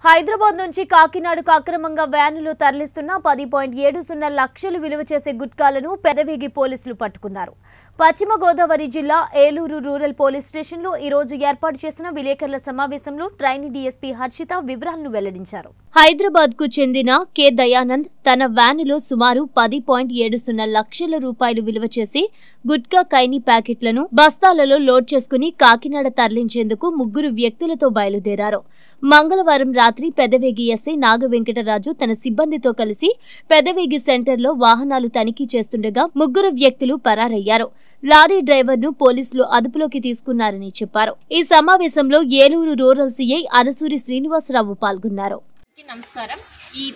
హైదరాబాద్ నుంచి కాకినాడకు అక్రమంగా వ్యానులో తరలిస్తున్న పది పాయింట్ ఏడు సున్నా లక్షలు విలువ చేసే గుట్కాలను పెదవేగి పోలీసులు పట్టుకున్నారు పశ్చిమ గోదావరి జిల్లా ఏలూరు రూరల్ పోలీస్ స్టేషన్లో ఈ రోజు ఏర్పాటు చేసిన విలేకరుల సమావేశంలో ట్రైనీ డీఎస్పీ హర్షిత వివరాలను వెల్లడించారు హైదరాబాద్ కు చెందిన కె దయానంద్ తన వ్యానులో సుమారు పది పాయింట్ ఏడు సున్నా లక్షల రూపాయలు విలువ చేసి గుట్కా కైని ప్యాకెట్లను బస్తాలలో లోడ్ చేసుకుని కాకినాడ తరలించేందుకు ముగ్గురు వ్యక్తులతో బయలుదేరారు మంగళవారం రాత్రి పెదవేగి ఎస్ఐ నాగవెంకటరాజు తన సిబ్బందితో కలిసి పెదవేగి సెంటర్లో వాహనాలు తనిఖీ చేస్తుండగా ముగ్గురు వ్యక్తులు పరారయ్యారు లారీ డ్రైవర్ను పోలీసులు అదుపులోకి తీసుకున్నారని చెప్పారు ఈ సమావేశంలో ఏలూరు రూరల్ సీఐ అనసూరి శ్రీనివాసరావు పాల్గొన్నారు అందరికీ నమస్కారం ఈ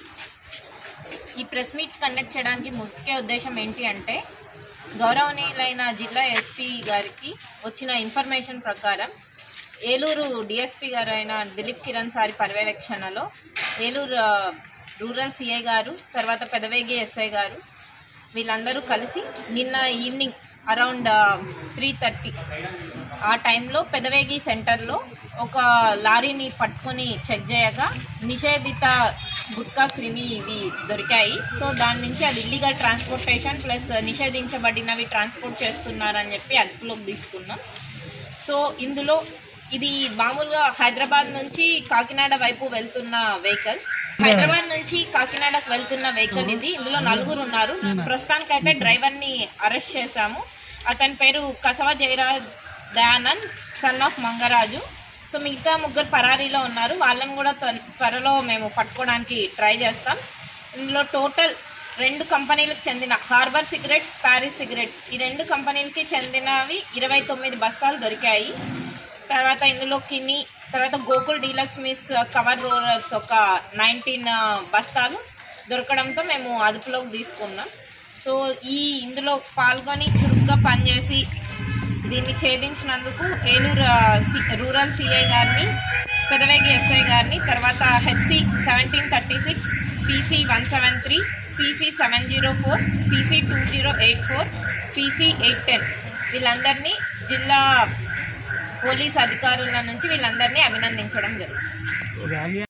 ఈ ప్రెస్ మీట్ కండక్ట్ చేయడానికి ముఖ్య ఉద్దేశం ఏంటి అంటే గౌరవనీయులైన జిల్లా ఎస్పీ గారికి వచ్చిన ఇన్ఫర్మేషన్ ప్రకారం ఏలూరు డిఎస్పీ గారు అయిన దిలీప్ కిరణ్ సారి పర్యవేక్షణలో ఏలూరు ఆ, రూరల్ సిఐ గారు తర్వాత పెదవేగి ఎస్ఐ గారు వీళ్ళందరూ కలిసి నిన్న ఈవినింగ్ అరౌండ్ త్రీ థర్టీ ఆ టైంలో పెదవేగి సెంటర్లో ఒక లారీని పట్టుకొని చెక్ చేయగా నిషేధిత గుట్కా క్రిమి ఇవి దొరికాయి సో దాని నుంచి అది ఇల్లీగల్ ట్రాన్స్పోర్టేషన్ ప్లస్ నిషేధించబడినవి ట్రాన్స్పోర్ట్ చేస్తున్నారని చెప్పి అదుపులోకి తీసుకున్నాం సో ఇందులో ఇది మామూలుగా హైదరాబాద్ నుంచి కాకినాడ వైపు వెళ్తున్న వెహికల్ హైదరాబాద్ నుంచి కాకినాడకు వెళ్తున్న వెహికల్ ఇది ఇందులో నలుగురు ఉన్నారు ప్రస్తుతానికైతే డ్రైవర్ ని అరెస్ట్ చేశాము అతని పేరు Kasava Jayaraj Dayanand son of Mangaraju so మిగతా ముగ్గురు పరారీలో ఉన్నారు వాళ్ళని కూడా త్వ- త్వరలో మేము పట్టుకోవడానికి ట్రై చేస్తాం ఇందులో టోటల్ రెండు కంపెనీలకు చెందిన హార్బర్ సిగరెట్స్ ప్యారిస్ సిగరెట్స్ ఈ రెండు కంపెనీలకి చెందినవి ఇరవై తొమ్మిది బస్తాలు దొరికాయి తర్వాత ఇందులో కిన్ని తర్వాత Gokul deluxe miss cover rollers ఒక నైన్టీన్ బస్తాలు దొరకడంతో మేము అదుపులోకి తీసుకున్నాం సో ఈ ఇందులో పాల్గొని చురుగ్గా పనిచేసి దీన్ని ఛేదించినందుకు ఏలూరు ఆ, సి- రూరల్ సిఐ గారిని పెదవేగి ఎస్ఐ గారిని తర్వాత HC seventeen thirty six PC one seven three PC seven zero four PC two zero eight four PC eight ten వీళ్ళందరినీ జిల్లా పోలీస్ అధికారుల నుంచి వీళ్ళందరినీ అభినందించడం జరుగుతుంది